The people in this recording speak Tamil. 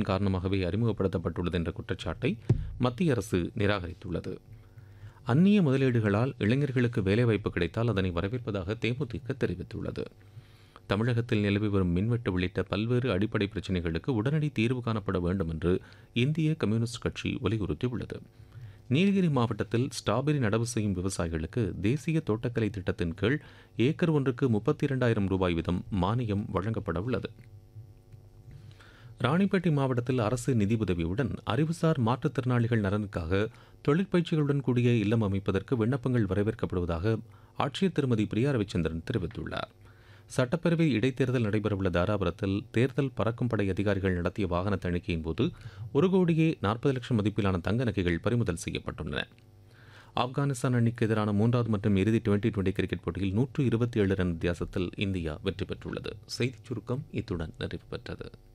சட்டத்தின் காரணமாகவே அறிமுகப்படுத்தப்பட்டுள்ளது என்ற குற்றச்சாட்டை மத்திய அரசு நிராகரித்துள்ளது அந்நிய முதலீடுகளால் இளைஞர்களுக்கு வேலைவாய்ப்பு கிடைத்தால் அதனை வரவேற்பதாக தேமுதிக தெரிவித்துள்ளது தமிழகத்தில் நிலவி வரும் மின்வெட்டு உள்ளிட்ட பல்வேறு அடிப்படை பிரச்சினைகளுக்கு உடனடி தீர்வு காணப்பட வேண்டும் என்று இந்திய கம்யூனிஸ்ட் கட்சி வலியுறுத்தியுள்ளது நீலகிரி மாவட்டத்தில் ஸ்ட்ராபெரி நடவு செய்யும் விவசாயிகளுக்கு தேசிய தோட்டக்கலை திட்டத்தின் கீழ் ஏக்கர் ஒன்றுக்கு முப்பத்தி இரண்டாயிரம் ரூபாய் வீதம் மானியம் வழங்கப்பட உள்ளது ராணிப்பேட்டை மாவட்டத்தில் அரசு நிதி உதவியுடன் அறிவுசார் மாற்றுத்திறனாளிகள் நலனுக்காக தொழிற்பயிற்சிகளுடன் கூடிய இல்லம் அமைப்பதற்கு விண்ணப்பங்கள் வரவேற்கப்படுவதாக ஆட்சியர் திருமதி பிரியா ரவிச்சந்திரன் தெரிவித்துள்ளார் சட்டப்பேரவை இடைத்தேர்தல் நடைபெறவுள்ள தாராபுரத்தில் தேர்தல் பறக்கும் படை அதிகாரிகள் நடத்திய வாகன தணிக்கையின் போது ஒரு கோடியே நாற்பது லட்சம் மதிப்பிலான தங்க நகைகள் பறிமுதல் செய்யப்பட்டுள்ளன ஆப்கானிஸ்தான் அணிக்கு எதிரான மூன்றாவது மற்றும் இறுதி டுவெண்டி டுவெண்டி கிரிக்கெட் போட்டியில் நூற்று இருபத்தி ஏழு ரன் வித்தியாசத்தில் இந்தியா வெற்றி பெற்றுள்ளது செய்திச் சுருக்கம் இத்துடன் நிறைவு பெற்றது